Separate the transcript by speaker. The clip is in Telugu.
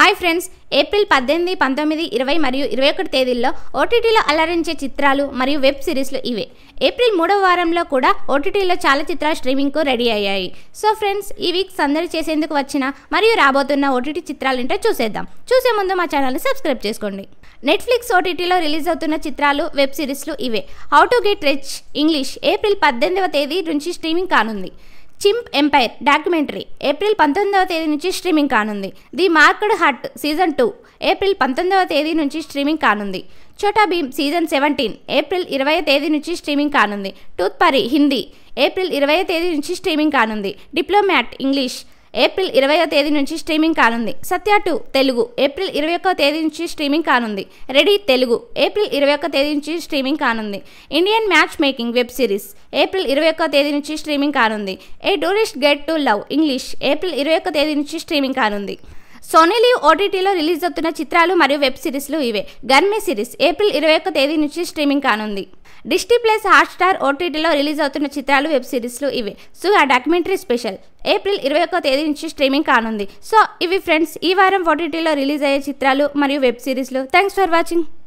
Speaker 1: హాయ్ ఫ్రెండ్స్ ఏప్రిల్ పద్దెనిమిది పంతొమ్మిది ఇరవై మరియు ఇరవై ఒకటి తేదీల్లో ఓటీటీలో అలరించే చిత్రాలు మరియు వెబ్ సిరీస్లు ఇవే ఏప్రిల్ మూడవ వారంలో కూడా ఓటీటీలో చాలా చిత్రాలు స్ట్రీమింగ్కు రెడీ అయ్యాయి సో ఫ్రెండ్స్ ఈ వీక్ సందడి చేసేందుకు వచ్చిన మరియు రాబోతున్న ఓటీటీ చిత్రాలు ఏంటో చూసేద్దాం చూసే ముందు మా ఛానల్ని సబ్స్క్రైబ్ చేసుకోండి నెట్ఫ్లిక్స్ ఓటీటీలో రిలీజ్ అవుతున్న చిత్రాలు వెబ్ సిరీస్లు ఇవే how to get rich English April పద్దెనిమిదవ తేదీ నుంచి స్ట్రీమింగ్ కానుంది చింప్ ఎంపైర్ డాక్యుమెంటరీ ఏప్రిల్ పంతొమ్మిదవ తేదీ నుంచి స్ట్రీమింగ్ కానుంది the marked heart season two April పంతొమ్మిదవ తేదీ నుంచి స్ట్రీమింగ్ కానుంది చోటా భీమ్ సీజన్ సెవెంటీన్ ఏప్రిల్ ఇరవై తేదీ నుంచి స్ట్రీమింగ్ కానుంది టూత్ పరి హిందీ ఏప్రిల్ ఇరవై తేదీ నుంచి స్ట్రీమింగ్ కానుంది డిప్లొమాట్ ఇంగ్లీష్ ఏప్రిల్ ఇరవయో తేదీ నుంచి స్ట్రీమింగ్ కానుంది సత్య టూ తెలుగు ఏప్రిల్ ఇరవై ఒక్క తేదీ నుంచి స్ట్రీమింగ్ కానుంది రెడీ తెలుగు ఏప్రిల్ ఇరవై ఒక్క తేదీ నుంచి స్ట్రీమింగ్ కానుంది Indian match making web series April ఇరవై ఒక్క తేదీ నుంచి స్ట్రీమింగ్ కానుంది a tourist get to love English April ఇరవై ఒక్క తేదీ నుంచి స్ట్రీమింగ్ కానుంది సోనీ లీవ్ ఓటీటీలో రిలీజ్ అవుతున్న చిత్రాలు మరియు వెబ్ సిరీస్లు ఇవే గర్మే సిరీస్ ఏప్రిల్ ఇరవై ఒక్క తేదీ నుంచి స్ట్రీమింగ్ కానుంది డిస్టీ ప్లస్ హాట్స్టార్ ఓటీటీలో రిలీజ్ అవుతున్న చిత్రాలు వెబ్ సిరీస్లు ఇవే సో ఆ డాక్యుమెంటరీ స్పెషల్ ఏప్రిల్ ఇరవై ఒక్క తేదీ నుంచి స్ట్రీమింగ్ కానుంది సో ఇవి ఫ్రెండ్స్ ఈ వారం ఓటీటీలో రిలీజ్ అయ్యే చిత్రాలు మరియు వెబ్ సిరీస్లు థ్యాంక్స్ ఫర్ వాచింగ్